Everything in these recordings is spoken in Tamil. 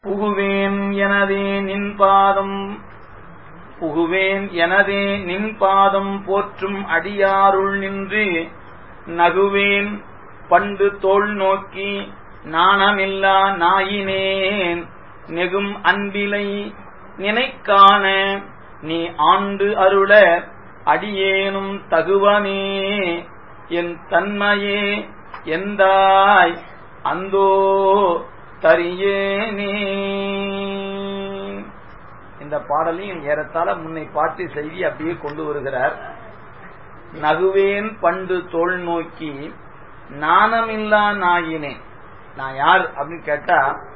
புகுவேன் எனதே நின் பாதம் புகுவேன் எனதே நின் பாதம் போற்றும் அடியாருள் நின்று நகுவேன் பண்டு தோள் நோக்கி நாணமில்லா நாயினேன் நெகும் அன்பிலை நினைக்காண நீ ஆண்டு அருள அடியேனும் தகுவனே என் தன்மையே எந்தாய் அந்தோ தரியேனே இந்த பாடலையும் ஏறத்தாழ முன்னை பாட்டு செய்தி அப்படியே கொண்டு வருகிறார் நகுவேன் பண்டு தோல் நோக்கி நாணமில்லா நாயினேன் நான் யார் அப்படின்னு கேட்டா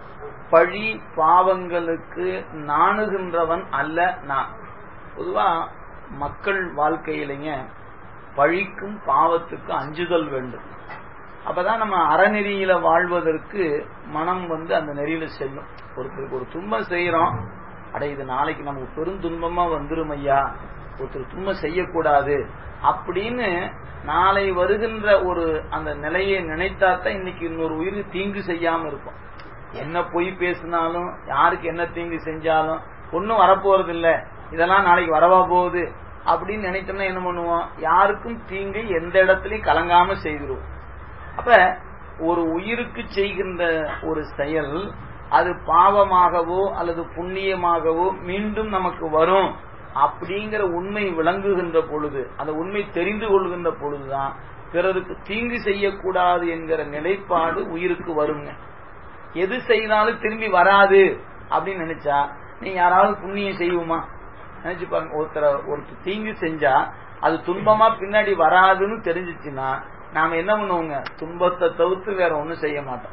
பழி பாவங்களுக்கு நாணுகின்றவன் அல்ல நான் பொதுவா மக்கள் வாழ்க்கையிலைங்க பழிக்கும் பாவத்துக்கும் அஞ்சுதல் வேண்டும் அப்பதான் நம்ம அறநெறியில வாழ்வதற்கு மனம் வந்து அந்த நெறியில செல்லும் ஒருத்தருக்கு ஒரு துன்பம் செய்யறோம் அட இது நாளைக்கு நமக்கு பெரும் துன்பமா வந்துரும் ஐயா ஒருத்தர் துன்பம் செய்யக்கூடாது அப்படின்னு நாளை வருகின்ற ஒரு அந்த நிலையை நினைத்தாத்தான் இன்னைக்கு இன்னொரு உயிருக்கு தீங்கு செய்யாம இருக்கும் என்ன பொய் பேசினாலும் யாருக்கு என்ன தீங்கு செஞ்சாலும் ஒன்னும் வரப்போறது இல்ல இதெல்லாம் நாளைக்கு வரவா போகுது அப்படின்னு நினைத்தோம்னா என்ன பண்ணுவோம் யாருக்கும் தீங்கு எந்த இடத்துலயும் கலங்காம செய்திருவோம் அப்ப ஒரு உயிருக்கு செய்கின்ற ஒரு செயல் அது பாவமாகவோ அல்லது புண்ணியமாகவோ மீண்டும் நமக்கு வரும் அப்படிங்கிற உண்மை விளங்குகின்ற பொழுது அந்த உண்மை தெரிந்து கொள்கின்ற பொழுதுதான் பிறருக்கு தீங்கு செய்யக்கூடாது என்கிற நிலைப்பாடு உயிருக்கு வருங்க எது செய்தாலும் திரும்பி வராது அப்படின்னு நினைச்சா நீ யாராவது புண்ணியம் செய்வோமா நினைச்சு பாருங்க ஒருத்தர ஒருத்தர் தீங்கு செஞ்சா அது துன்பமா பின்னாடி வராதுன்னு தெரிஞ்சிச்சுன்னா நாம என்ன பண்ணுவோங்க துன்பத்தை தவிர்த்து வேற ஒண்ணும் செய்ய மாட்டோம்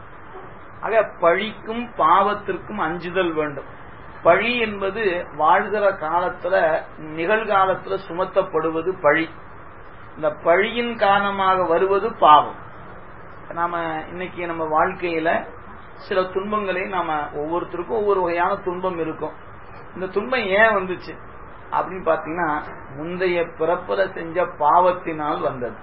ஆக பழிக்கும் பாவத்திற்கும் அஞ்சுதல் வேண்டும் பழி என்பது வாழ்கிற காலத்துல நிகழ்காலத்துல சுமத்தப்படுவது பழி இந்த பழியின் காரணமாக வருவது பாவம் நாம இன்னைக்கு நம்ம வாழ்க்கையில சில துன்பங்களை நாம ஒவ்வொருத்தருக்கும் ஒவ்வொரு வகையான துன்பம் இருக்கும் இந்த துன்பம் ஏன் வந்துச்சு அப்படின்னு பாத்தீங்கன்னா முந்தைய பிறப்புல செஞ்ச பாவத்தினால் வந்தது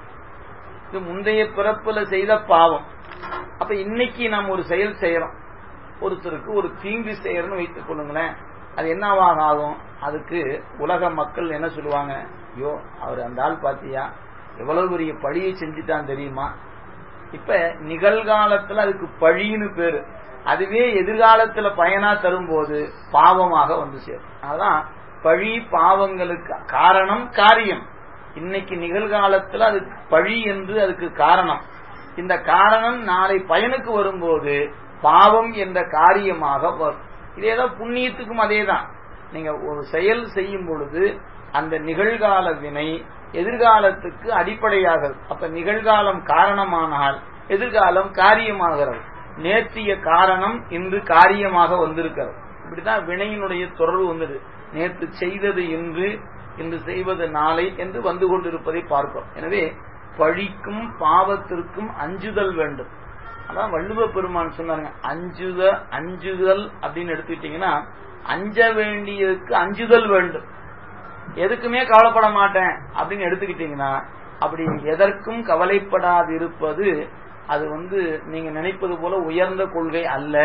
இது முந்தைய பிறப்புல செய்த பாவம் அப்ப இன்னைக்கு நாம் ஒரு செயல் செய்யறோம் ஒருத்தருக்கு ஒரு தீங்கு செய்யறோம்னு வைத்துக் கொள்ளுங்களேன் அது என்னவாக ஆகும் அதுக்கு உலக மக்கள் என்ன சொல்லுவாங்க ஐயோ அவர் அந்த ஆள் பாத்தியா எவ்வளவு பெரிய பழியை செஞ்சுட்டான் தெரியுமா இப்ப நிகழ்காலத்துல அதுக்கு பழின்னு பேரு அதுவே எதிர்காலத்துல பயனா தரும்போது பாவமாக வந்து சேரும் அதான் பழி பாவங்களுக்கு காரணம் காரியம் இன்னைக்கு நிகழ்காலத்துல அதுக்கு பழி என்று அதுக்கு காரணம் இந்த காரணம் நாளை பயனுக்கு வரும்போது பாவம் என்ற காரியமாக வரும் இதேதான் புண்ணியத்துக்கும் அதேதான் நீங்க ஒரு செயல் செய்யும் பொழுது அந்த நிகழ்கால வினை எதிர்காலத்துக்கு அடிப்படையாகிறது அப்ப நிகழ்காலம் காரணமானால் எதிர்காலம் காரியமாகிறது நேர்த்திய காரணம் இன்று காரியமாக வந்திருக்கிறது இப்படிதான் வினையினுடைய தொடர்பு வந்தது நேற்று செய்தது இன்று இன்று செய்வது நாளை என்று வந்து கொண்டிருப்பதை பார்க்கிறோம் எனவே பழிக்கும் பாவத்திற்கும் அஞ்சுதல் வேண்டும் அதான் வள்ளுவ பெருமான் சொன்னாங்க அஞ்சுத அஞ்சுதல் அப்படின்னு எடுத்துக்கிட்டீங்கன்னா அஞ்ச வேண்டியதுக்கு அஞ்சுதல் வேண்டும் எதுக்குமே கவலைப்பட மாட்டேன் அப்படின்னு எடுத்துக்கிட்டீங்கன்னா அப்படி எதற்கும் கவலைப்படாது இருப்பது அது வந்து நீங்க நினைப்பது போல உயர்ந்த கொள்கை அல்ல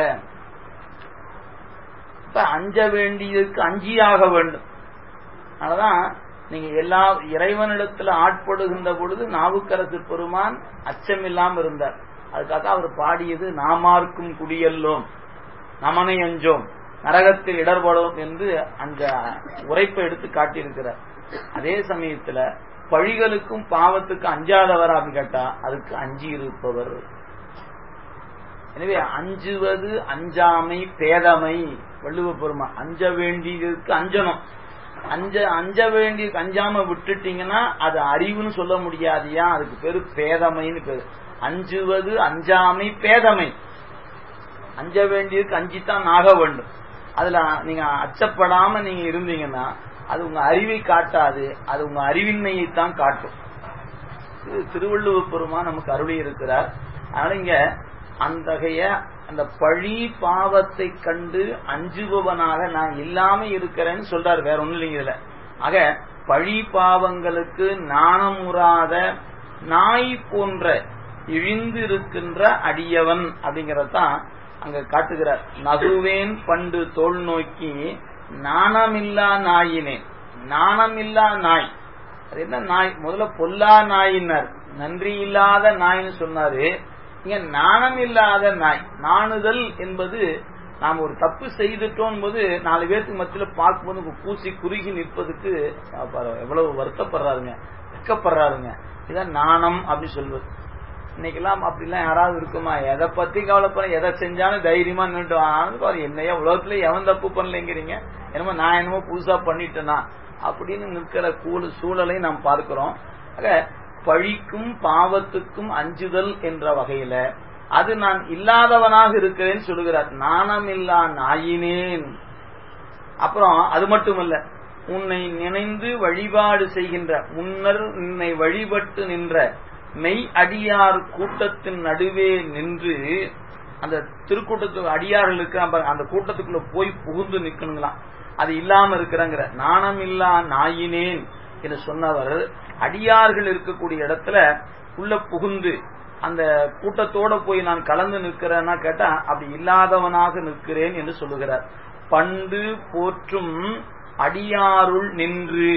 இப்ப அஞ்ச வேண்டியதுக்கு அஞ்சியாக வேண்டும் அதனாலதான் நீங்க எல்லா இறைவனிடத்துல ஆட்படுகின்ற பொழுது நாவுக்கரசு பெருமான் அச்சமில்லாம இருந்தார் அதுக்காக அவர் பாடியது நாமார்க்கும் குடியல்லோம் நமனை அஞ்சோம் நரகத்தில் இடர்படும் என்று அந்த உரைப்பை எடுத்து காட்டியிருக்கிறார் அதே சமயத்துல பழிகளுக்கும் பாவத்துக்கும் அஞ்சாதவர் அப்படின்னு கேட்டா அதுக்கு அஞ்சி இருப்பவர் எனவே அஞ்சுவது அஞ்சாமை பேதமை வள்ளுவ பெருமா அஞ்ச வேண்டியதுக்கு அஞ்சனம் அஞ்ச அஞ்ச வேண்டியதுக்கு அஞ்சாம விட்டுட்டீங்கன்னா அது அறிவுன்னு சொல்ல முடியாதியா அதுக்கு பேரு பேதமைன்னு பேரு அஞ்சுவது அஞ்சாமை பேதமை அஞ்ச வேண்டியதுக்கு அஞ்சித்தான் ஆக வேண்டும் அதுல நீங்க அச்சப்படாம நீங்க இருந்தீங்கன்னா அது உங்க அறிவை காட்டாது அது உங்க அறிவின்மையை தான் காட்டும் திருவள்ளுவ பெருமா நமக்கு அருளி இருக்கிறார் அதனால இங்க அந்தகைய அந்த பழி பாவத்தை கண்டு அஞ்சுபவனாக நான் இல்லாம இருக்கிறேன்னு சொல்றாரு வேற ஒண்ணு இல்லைங்க இதுல ஆக பழி பாவங்களுக்கு நாணமுறாத நாய் போன்ற இழிந்து இருக்கின்ற அடியவன் அப்படிங்கறதான் அங்க காட்டுகிறார் நகுவேன் பண்டு தோல் நோக்கி நாணமில்லா நாயினேன் நாணமில்லா நாய் அது என்ன நாய் முதல்ல பொல்லா நாயினர் நன்றி இல்லாத நாய்னு சொன்னாரு இங்க நாணம் இல்லாத நாய் நாணுதல் என்பது நாம் ஒரு தப்பு செய்துட்டோம் போது நாலு பேருக்கு மத்தியில பார்க்கும்போது பூசி குறுகி நிற்பதுக்கு எவ்வளவு வருத்தப்படுறாருங்க வெக்கப்படுறாருங்க இதான் நாணம் அப்படின்னு சொல்வது இன்னைக்கெல்லாம் அப்படிலாம் யாராவது இருக்குமா எதை பத்தி கவலைப்பட எதை செஞ்சாலும் தைரியமா நின்று பாரு என்னையா உலகத்துல எவன் தப்பு பண்ணலைங்கிறீங்க என்னமோ நான் என்னமோ புதுசா பண்ணிட்டேனா அப்படின்னு நிற்கிற கூடு சூழலை நாம் பார்க்கிறோம் ஆக பழிக்கும் பாவத்துக்கும் அஞ்சுதல் என்ற வகையில அது நான் இல்லாதவனாக இருக்கிறேன்னு சொல்லுகிறார் நாணமில்லா நாயினேன் அப்புறம் அது மட்டுமல்ல உன்னை நினைந்து வழிபாடு செய்கின்ற முன்னர் உன்னை வழிபட்டு நின்ற மெய் அடியார் கூட்டத்தின் நடுவே நின்று அந்த திருக்கூட்டத்துக்கு அடியார்கள் இருக்கிற அந்த கூட்டத்துக்குள்ள போய் புகுந்து நிக்கணுங்களாம் அது இல்லாம இருக்கிறங்கிற நாணம் இல்லா நாயினேன் என்று சொன்னவர் அடியார்கள் இருக்கக்கூடிய இடத்துல உள்ள புகுந்து அந்த கூட்டத்தோட போய் நான் கலந்து நிற்கிறேன்னா கேட்டா அப்படி இல்லாதவனாக நிற்கிறேன் என்று சொல்லுகிறார் பண்டு போற்றும் அடியாருள் நின்று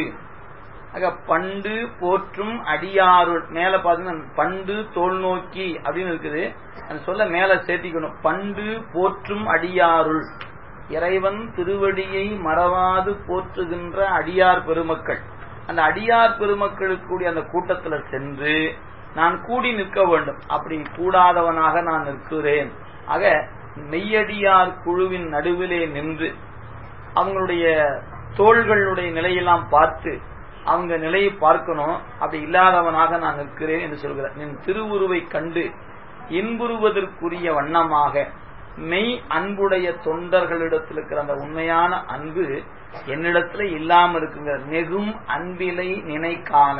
ஆக பண்டு போற்றும் அடியாருள் மேல பாத்தீங்கன்னா பண்டு தோல் நோக்கி அப்படின்னு இருக்குது அந்த சொல்ல மேல சேர்த்திக்கணும் பண்டு போற்றும் அடியாருள் இறைவன் திருவடியை மறவாது போற்றுகின்ற அடியார் பெருமக்கள் அந்த அடியார் பெருமக்களுக்கு கூடிய அந்த கூட்டத்துல சென்று நான் கூடி நிற்க வேண்டும் அப்படி கூடாதவனாக நான் நிற்கிறேன் ஆக மெய்யடியார் குழுவின் நடுவிலே நின்று அவங்களுடைய தோள்களுடைய நிலையெல்லாம் பார்த்து அவங்க நிலையை பார்க்கணும் அப்படி இல்லாதவனாக நான் நிற்கிறேன் என்று சொல்கிறேன் நின் திருவுருவை கண்டு இன்புறுவதற்குரிய வண்ணமாக மெய் அன்புடைய தொண்டர்களிடத்தில் இருக்கிற அந்த உண்மையான அன்பு என்னிடத்துல இல்லாம இருக்குங்க நெகும் அன்பிலை நினைக்காம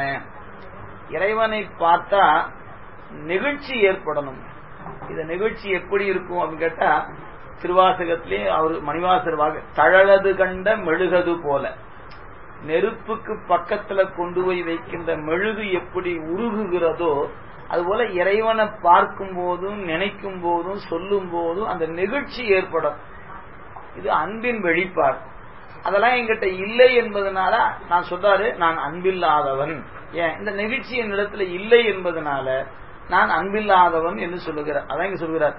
இறைவனை பார்த்தா நெகிழ்ச்சி ஏற்படணும் இந்த நிகழ்ச்சி எப்படி இருக்கும் அப்படின்னு கேட்டா திருவாசகத்திலே அவர் மணிவாசர் வாக தழலது கண்ட மெழுகது போல நெருப்புக்கு பக்கத்துல கொண்டு போய் வைக்கின்ற மெழுகு எப்படி உருகுகிறதோ அதுபோல இறைவனை பார்க்கும் போதும் நினைக்கும் போதும் சொல்லும் போதும் அந்த நெகிழ்ச்சி ஏற்படும் இது அன்பின் வெளிப்பாடு அதெல்லாம் என்கிட்ட இல்லை என்பதனால நான் சொல்றாரு நான் அன்பில்லாதவன் ஏன் இந்த நிகழ்ச்சி என்னிடத்துல இல்லை என்பதனால நான் அன்பில்லாதவன் என்று சொல்லுகிறார் அதான் இங்க சொல்கிறார்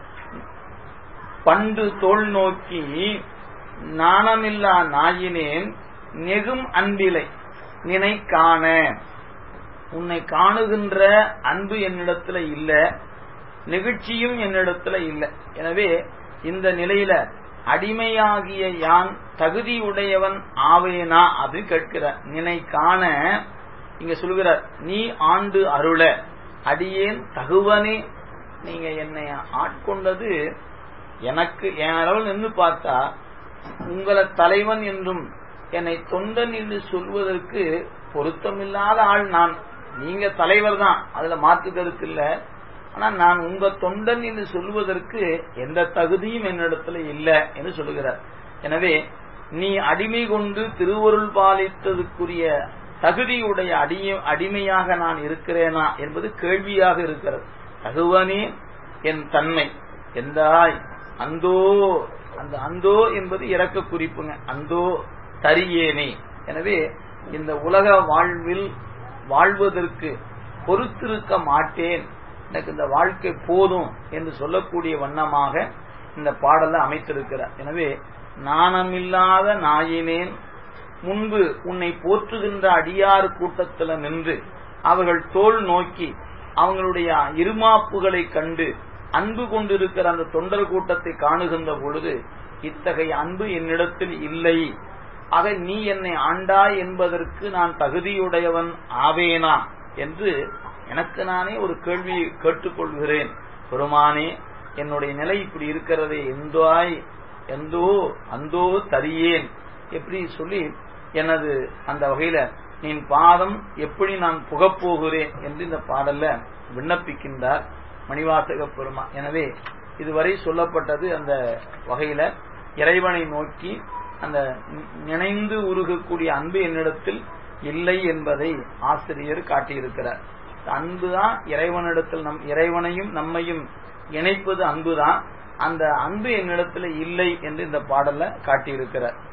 பண்டு தோல் நோக்கி நாணமில்லா நாயினேன் நெகும் அன்பிலை நினை காண உன்னை காணுகின்ற அன்பு என்னிடத்துல இல்ல நெகிழ்ச்சியும் என்னிடத்துல இல்ல எனவே இந்த நிலையில அடிமையாகிய யான் தகுதியுடையவன் ஆவேனா அது கேட்கிற நினை காண இங்க சொல்கிறார் நீ ஆண்டு அருள அடியேன் தகுவனே நீங்க என்னை ஆட்கொண்டது எனக்கு என் அளவில் நின்று பார்த்தா உங்களை தலைவன் என்றும் என்னை தொண்டன் என்று சொல்வதற்கு பொருத்தமில்லாத ஆள் நான் நீங்க தலைவர் தான் அதுல மாற்று கருத்து இல்ல ஆனா நான் உங்க தொண்டன் என்று சொல்வதற்கு எந்த தகுதியும் என்னிடத்துல இல்ல என்று சொல்லுகிறார் எனவே நீ அடிமை கொண்டு திருவருள் பாலித்ததுக்குரிய தகுதியுடைய அடிய அடிமையாக நான் இருக்கிறேனா என்பது கேள்வியாக இருக்கிறது தகுவனே என் தன்மை எந்தாய் அந்தோ அந்த அந்தோ என்பது இறக்க குறிப்புங்க அந்தோ தரியேனே எனவே இந்த உலக வாழ்வில் வாழ்வதற்கு பொறுத்திருக்க மாட்டேன் எனக்கு இந்த வாழ்க்கை போதும் என்று சொல்லக்கூடிய வண்ணமாக இந்த பாடலை அமைத்திருக்கிறார் எனவே நாணமில்லாத நாயினேன் முன்பு உன்னை போற்றுகின்ற அடியார் கூட்டத்தில் நின்று அவர்கள் தோல் நோக்கி அவங்களுடைய இருமாப்புகளை கண்டு அன்பு கொண்டிருக்கிற அந்த தொண்டர் கூட்டத்தை காணுகின்ற பொழுது இத்தகைய அன்பு என்னிடத்தில் இல்லை ஆக நீ என்னை ஆண்டாய் என்பதற்கு நான் தகுதியுடையவன் ஆவேனா என்று எனக்கு நானே ஒரு கேள்வியை கேட்டுக்கொள்கிறேன் பெருமானே என்னுடைய நிலை இப்படி இருக்கிறதே எந்தாய் எந்தோ அந்தோ தரியேன் எப்படி சொல்லி எனது அந்த வகையில நீ பாதம் எப்படி நான் புகப்போகிறேன் என்று இந்த பாடல்ல விண்ணப்பிக்கின்றார் மணிவாசக பெருமா எனவே இதுவரை சொல்லப்பட்டது அந்த வகையில இறைவனை நோக்கி அந்த நினைந்து உருகக்கூடிய அன்பு என்னிடத்தில் இல்லை என்பதை ஆசிரியர் காட்டியிருக்கிறார் அன்புதான் இறைவனிடத்தில் நம் இறைவனையும் நம்மையும் இணைப்பது அன்புதான் அந்த அன்பு என்னிடத்துல இல்லை என்று இந்த பாடல்ல காட்டியிருக்கிறார்